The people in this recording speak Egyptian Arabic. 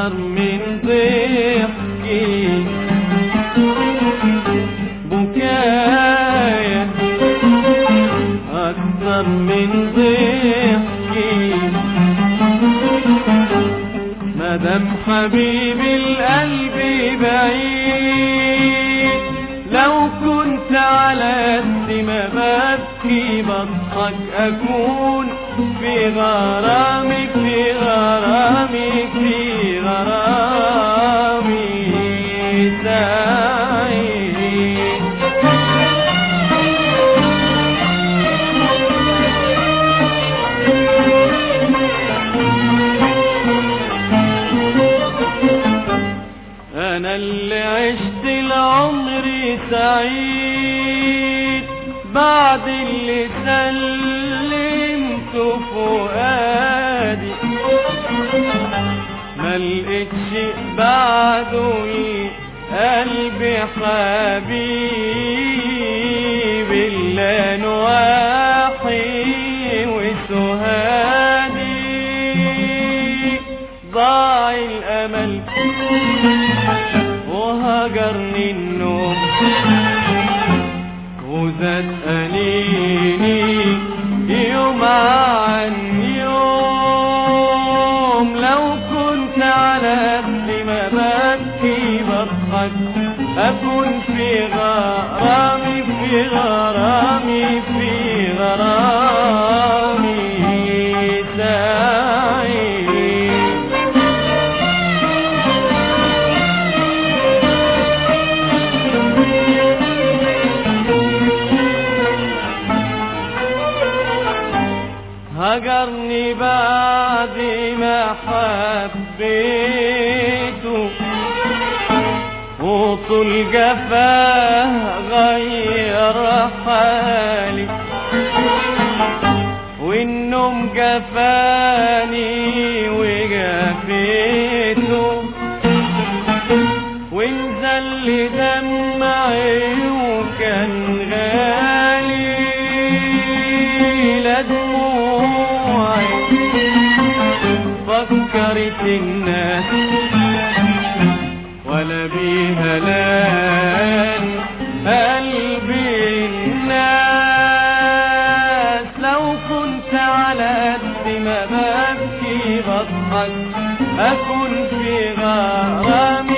أكثر من ضحكي بكايا أكثر من ضحكي مدام حبيب القلب بعيد لو كنت على قد ما ببكي بضحك أكون في غرامك في غرامك في غرامي سعيد أنا اللي عشت العمر سعيد بعد اللي سلمت فؤادي ما لقيتش بعده قلبي حبيب إلا نواحي وسهادي ضاع الأمل وهجرني النوم وزاد أنيني يوم عن يوم لو كنت على قد ما ببكي بضحك أكون في غرامي في غرامي في غرامي سعيد هجرني بعد ما حبيته وطول جفاه غير حالي والنوم جفاني وجفيته وانزل دمعي وكان غالي لا دموعي فكرت الناس ولا بيها لان قلبي الناس لو كنت على قد ما ببكي بضحك أكون في غرامي